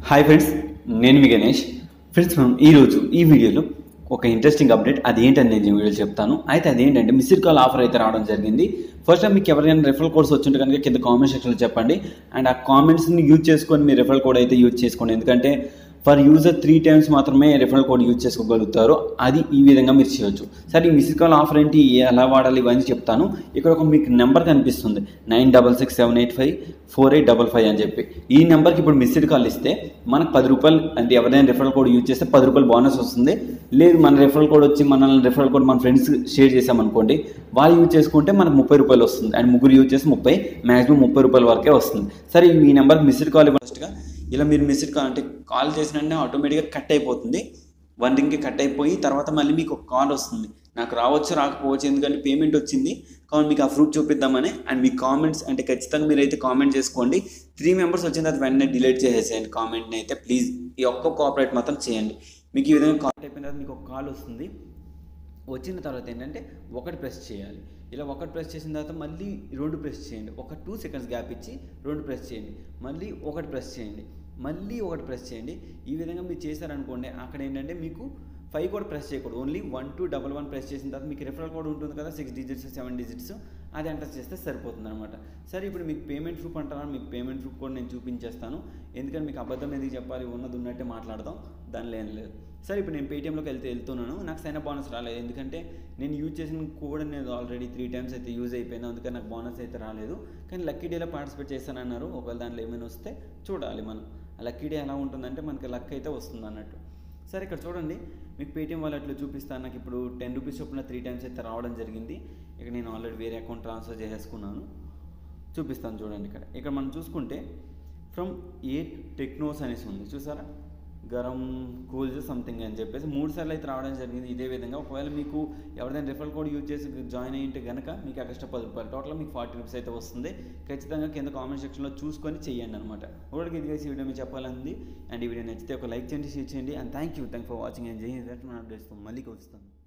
hi friends నేను మీ Ganesh friends మనం ఈరోజు ఈ వీడియోలో ఒక ఇంట్రెస్టింగ్ అప్డేట్ అది ఏంటని నేను ఈ వీడియో చెప్తాను అయితే అదేంటంటే మిస్డ్ కాల్ ఆఫర్ అయితే రావడం జరిగింది ఫస్ట్ టైం మీకు ఎవరికైనా రెఫరల్ కోడ్స్ వచ్చింటే కనుక కింద కామెంట్ సెక్షన్లో చెప్పండి అండ్ ఆ కామెంట్స్ని యూజ్ చేసుకొని మీ రెఫరల్ కోడ్ అయితే యూజ్ చేసుకోండి ఎందుకంటే ఫర్ యూజర్ త్రీ టైమ్స్ మాత్రమే రెఫరల్ కోడ్ యూజ్ చేసుకోగలుగుతారు అది ఈ విధంగా మీరు చేయొచ్చు సరే ఈ మిస్డ్ కాల్ ఆఫర్ ఏంటి ఎలా వాడాలి ఇవన్నీ చెప్తాను ఇక్కడ ఒక మీకు నెంబర్ కనిపిస్తుంది nine double six seven eight five four eight double five అని చెప్పి ఈ నెంబర్కి ఇప్పుడు మిస్డ్ కాల్ ఇస్తే మనకు పది రూపాయలు అంటే ఎవరైనా రెఫరల్ కోడ్ యూజ్ చేస్తే పది రూపాయలు బోనస్ వస్తుంది లేదు మన రెఫరల్ కోడ్ వచ్చి మనల్ని రెఫరల్ కోడ్ మన ఫ్రెండ్స్ షేర్ చేసామనుకోండి వాళ్ళు యూజ్ చేసుకుంటే మనకు ముప్పై రూపాయలు వస్తుంది అండ్ ముగ్గురు యూజ్ చేసి ముప్పై మాక్సిమం ముప్పై రూపాయల వరకే వస్తుంది సరే ఈ నెంబర్కి మిస్డ్ కాల్ ఫస్ట్గా ఇలా మీరు మిస్డ్ కాల్ అంటే కాల్ చేసిన వెంటనే ఆటోమేటిక్గా కట్ అయిపోతుంది వన్ రింగ్కి కట్ అయిపోయి తర్వాత మళ్ళీ మీకు ఒక కాల్ వస్తుంది నాకు రావచ్చు రాకపోవచ్చు ఎందుకంటే పేమెంట్ వచ్చింది కావాలి మీకు ఆ ప్రూఫ్ చూపిద్దామని అండ్ మీ కామెంట్స్ అంటే ఖచ్చితంగా మీరైతే కామెంట్ చేసుకోండి త్రీ మెంబర్స్ వచ్చిన తర్వాత వెంటనే డిలీట్ చేసేసేయండి కామెంట్ని అయితే ప్లీజ్ ఈ ఒక్క కోఆపరేట్ మాత్రం చేయండి మీకు ఈ విధంగా కాల్ అయిపోయిన తర్వాత మీకు ఒక కాల్ వస్తుంది వచ్చిన తర్వాత ఏంటంటే ఒకటి ప్రెస్ చేయాలి ఇలా ఒకటి ప్రెస్ చేసిన తర్వాత మళ్ళీ రెండు ప్రెస్ చేయండి ఒక టూ సెకండ్స్ గ్యాప్ ఇచ్చి రెండు ప్రెస్ చేయండి మళ్ళీ ఒకటి ప్రెస్ చేయండి మళ్ళీ ఒకటి ప్రెస్ చేయండి ఈ విధంగా మీరు చేశారనుకోండి అక్కడ ఏంటంటే మీకు ఫైవ్ కూడా ప్రెస్ చేయకూడదు only one two double one press చేసిన తర్వాత మీకు రిఫరల్ కోడ్ ఉంటుంది కదా సిక్స్ డిజిట్స్ సెవెన్ డిజిట్స్ అది ఎంటర్ చేస్తే సరిపోతుంది అనమాట సరే ఇప్పుడు మీకు పేమెంట్ ప్రూఫ్ అంటారా మీకు పేమెంట్ ప్రూఫ్ కూడా నేను చూపించేస్తాను ఎందుకంటే మీకు అబద్ధం ఎందుకు చెప్పాలి ఉన్నది ఉన్నట్టే మాట్లాడదాం దానిలో ఏం లేదు సరే ఇప్పుడు నేను పేటీఎంలోకి వెళ్తే వెళ్తున్నాను నాకు సైన్ బోనస్ రాలేదు ఎందుకంటే నేను యూజ్ చేసిన కోడ్ అనేది ఆల్రెడీ త్రీ టైమ్స్ అయితే యూజ్ అయిపోయింది అందుకని నాకు బోనస్ అయితే రాలేదు కానీ లక్కీ డేలో పార్టిసిపేట్ చేస్తానన్నారు ఒకవేళ దాంట్లో ఏమైనా వస్తే చూడాలి మనం ఆ లక్కీ డే ఎలా ఉంటుందంటే మనకి లక్ అయితే వస్తుంది అన్నట్టు సరే ఇక్కడ చూడండి మీకు పేటీఎం వాలెట్లో చూపిస్తాను నాకు ఇప్పుడు టెన్ రూపీస్ చొప్పున త్రీ టైమ్స్ అయితే రావడం జరిగింది ఇక నేను ఆల్రెడీ వేరే అకౌంట్ ట్రాన్స్ఫర్ చేసేసుకున్నాను చూపిస్తాను చూడండి ఇక్కడ ఇక్కడ మనం చూసుకుంటే ఫ్రమ్ ఏ టెక్నోస్ అనేసి ఉంది చూసారా గరం కూల్స్ సంథింగ్ అని చెప్పేసి మూడు సార్లు అయితే రావడం జరిగింది ఇదే విధంగా ఒకవేళ మీకు ఎవరైనా రిఫరల్ కోడ్ యూజ్ చేసి జాయిన్ అయ్యింటే కనుక మీకు ఎక్స్ట్రా పది రూపాయలు టోటల్ మీకు ఫార్టీ రూపీస్ అయితే వస్తుంది ఖచ్చితంగా కింద కామెంట్ సెక్షన్లో చూసుకొని చేయండి అనమాట ఒకటికి ఇది ఈ వీడియో మీకు చెప్పాలంది అండ్ ఈ వీడియో నచ్చితే ఒక లైక్ చేయండి షేర్ చేయండి and thank you thank for watching and Jai Hind మన అప్డేట్స్ మళ్ళీ కలుస్తాను